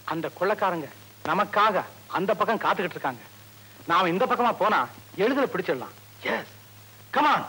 அந்த கொள்ளக்காரங்க நமக்காக அந்த பக்கம் காத்துக்கிட்டு இருக்காங்க நாம இந்த பக்கமா போனா எளிதில் பிடிச்சிடலாம் எஸ் கமான்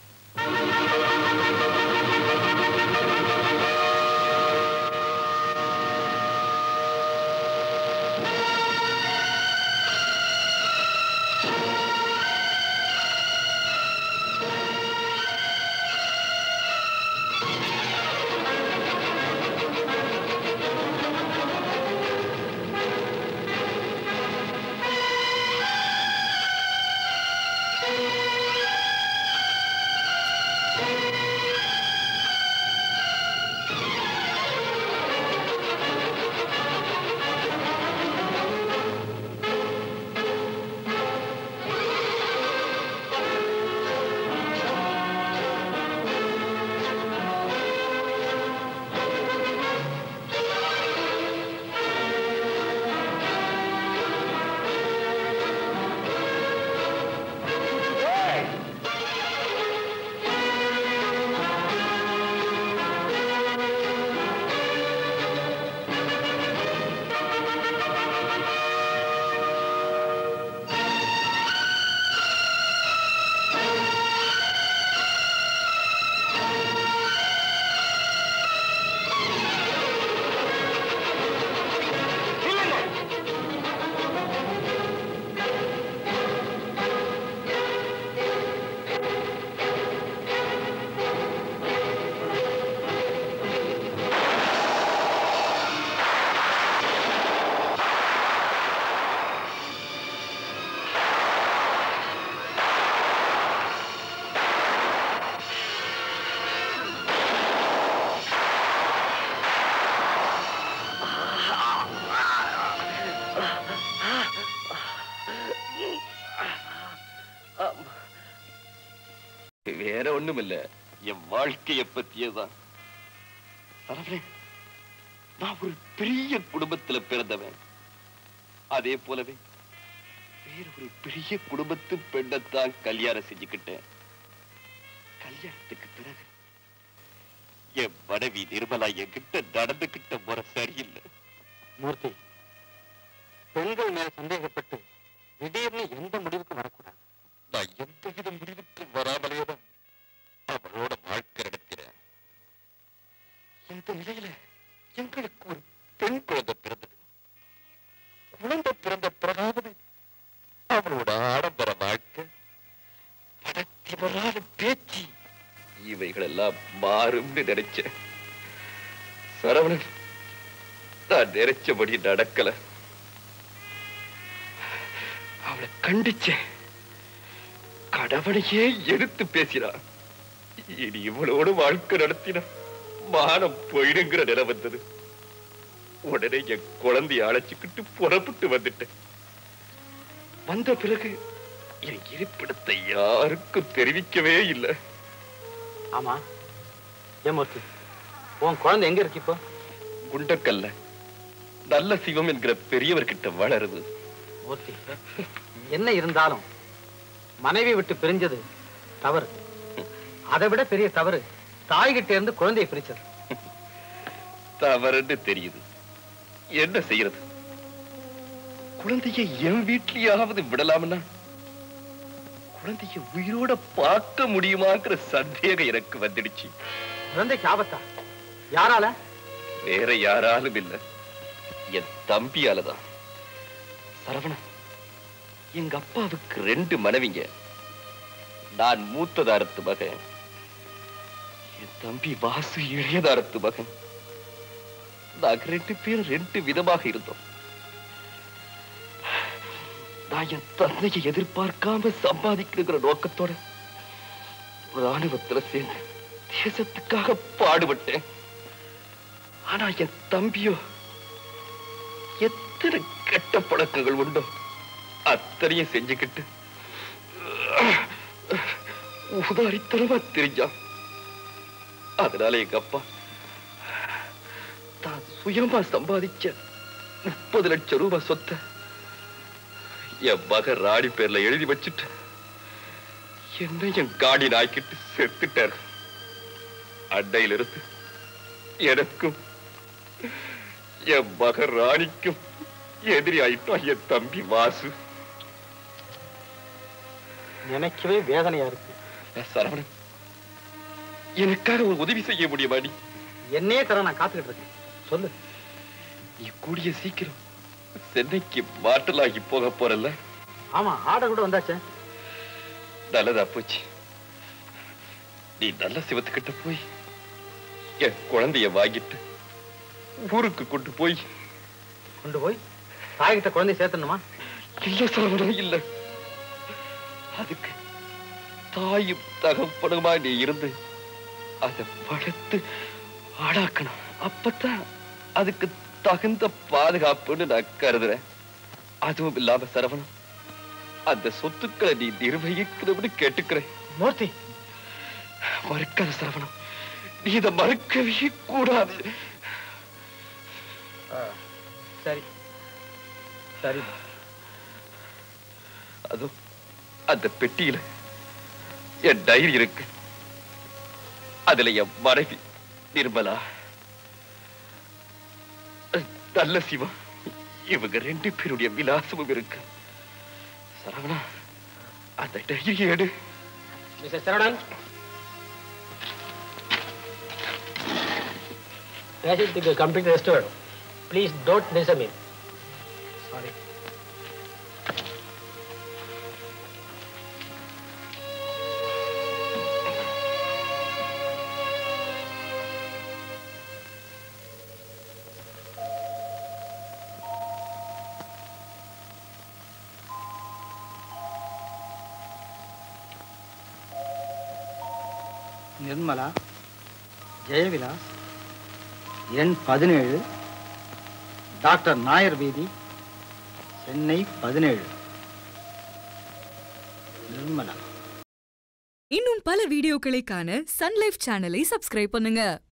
வேற ஒண்ணுமில்ல என் வாழ்க்கைய பத்தியேதான் கடவுளே, நான் ஒரு பெரிய குடும்பத்துல பிறந்தவன் அதே போலவே வேற ஒரு பெரிய குடும்பத்து பெண்ணைத்தான் கல்யாணம் செஞ்சுக்கிட்டேன் கல்யாணத்துக்கு பிறகு என் மனைவி நிர்மலா என்கிட்ட நடந்துகிட்ட முறை சரியில்லை மூர்த்தி பெண்கள் மேல சந்தேகப்பட்டு திடீர்னு எந்த முடிவுக்கு வரக்கூடாது நான் எந்த வித முடிவுக்கு வராமலேதான் அவளோட வாழ்க்கை நடத்தினேன் இந்த நிலையில எங்களுக்கு ஒரு பெண் குழந்தை பிறந்தது குழந்தை பிறந்த பிறகாவது அவளோட ஆடம்பர வாழ்க்கை படத்தி வராத பேச்சு இவைகளெல்லாம் மாறும்னு நினைச்சேன் சரவணன் நான் நினைச்சபடி நடக்கல அவளை கண்டிச்சேன் கடவுளையே எடுத்து பேசினார் இனி இவளோடு வாழ்க்கை நடத்தினா மானம் போயிடுங்கிற நிலை வந்தது உடனே என் குழந்தைய அழைச்சுக்கிட்டு புறப்பட்டு வந்துட்டேன் வந்த பிறகு என் இருப்பிடத்தை யாருக்கும் தெரிவிக்கவே இல்லை ஆமா ஏன் மூர்த்தி உன் குழந்தை எங்க இருக்கு இப்போ குண்டக்கல்ல நல்ல சிவம் என்கிற பெரியவர்கிட்ட வளருது மூர்த்தி என்ன இருந்தாலும் மனைவி விட்டு பிரிஞ்சது தவறு அதை விட பெரிய தவறு தாய்கிட்ட இருந்து குழந்தையை பிரிச்சது தவறுன்னு தெரியுது என்ன செய்யறது குழந்தைய என் வீட்லயாவது விடலாம்னா குழந்தைய உயிரோட பார்க்க முடியுமாங்கிற சந்தேகம் எனக்கு வந்துடுச்சு குழந்தைக்கு ஆபத்தா யாரால வேற யாராலும் இல்ல என் தம்பியாலதான் சரவணன் எங்க அப்பாவுக்கு ரெண்டு மனைவிங்க நான் மூத்ததாரத்து மகன் என் தம்பி வாசு இளையதாரத்து மகன் நாங்க ரெண்டு பேரும் ரெண்டு விதமாக இருந்தோம் நான் என் தந்தையை எதிர்பார்க்காம சம்பாதிக்கணுங்கிற நோக்கத்தோட ராணுவத்துல சேர்ந்து தேசத்துக்காக பாடுபட்டேன் ஆனா என் தம்பியோ எத்தனை கெட்ட பழக்கங்கள் உண்டோ அத்தனையும் செஞ்சுக்கிட்டு உதாரித்தனமா தெரிஞ்சான் அதனால எங்க அப்பா தான் சுயமா சம்பாதிச்ச முப்பது லட்சம் ரூபாய் சொத்தை என் மக ராணி பேர்ல எழுதி வச்சுட்டு என்ன என் காடி நாய்க்கிட்டு செத்துட்டார் அண்டையிலிருந்து எனக்கும் என் மக ராணிக்கும் எதிரி ஆயிட்டான் என் தம்பி வாசு நினைக்கவே வேதனையா இருக்கு சரவணன் எனக்காக ஒரு உதவி செய்ய முடியுமா நீ என்னையே தர நான் காத்துக்கிட்டு இருக்கேன் சொல்லு நீ கூடிய சீக்கிரம் சென்னைக்கு மாற்றலாகி போக போறல்ல ஆமா ஆர்டர் கூட வந்தாச்சே நல்லதா போச்சு நீ நல்ல சிவத்துக்கிட்ட போய் என் குழந்தைய வாங்கிட்டு ஊருக்கு கொண்டு போய் கொண்டு போய் தாய்கிட்ட குழந்தை சேர்த்தணுமா இல்ல சரவணன் இல்ல அதுக்கு தாயும் தகப்பனுமா நீ இருந்து அதை வளர்த்து ஆடாக்கணும் அப்பதான் அதுக்கு தகுந்த பாதுகாப்புன்னு நான் கருதுறேன் அதுவும் இல்லாம சரவணன் அந்த சொத்துக்களை நீ நிர்வகிக்கணும்னு கேட்டுக்கிறேன் மூர்த்தி மறுக்காத சரவணம் நீ இதை மறுக்கவே கூடாது சரி சரி அதோ அந்த பெட்டியில என் டைரி இருக்கு அதுல என் மனைவி நிர்மலா நல்ல சிவா இவங்க ரெண்டு பேருடைய விலாசமும் இருக்கு சரவணா அந்த டைரி எடு mister Saravanan Patient is completely restored. Please don't disturb him. Sorry. Nirmala Jayavilas எண் பதினேழு டாக்டர் நாயர் வீதி சென்னை பதினேழு நிர்மலா இன்னும் பல வீடியோக்களை காண சன் லைஃப் சேனலை சப்ஸ்கிரைப் பண்ணுங்க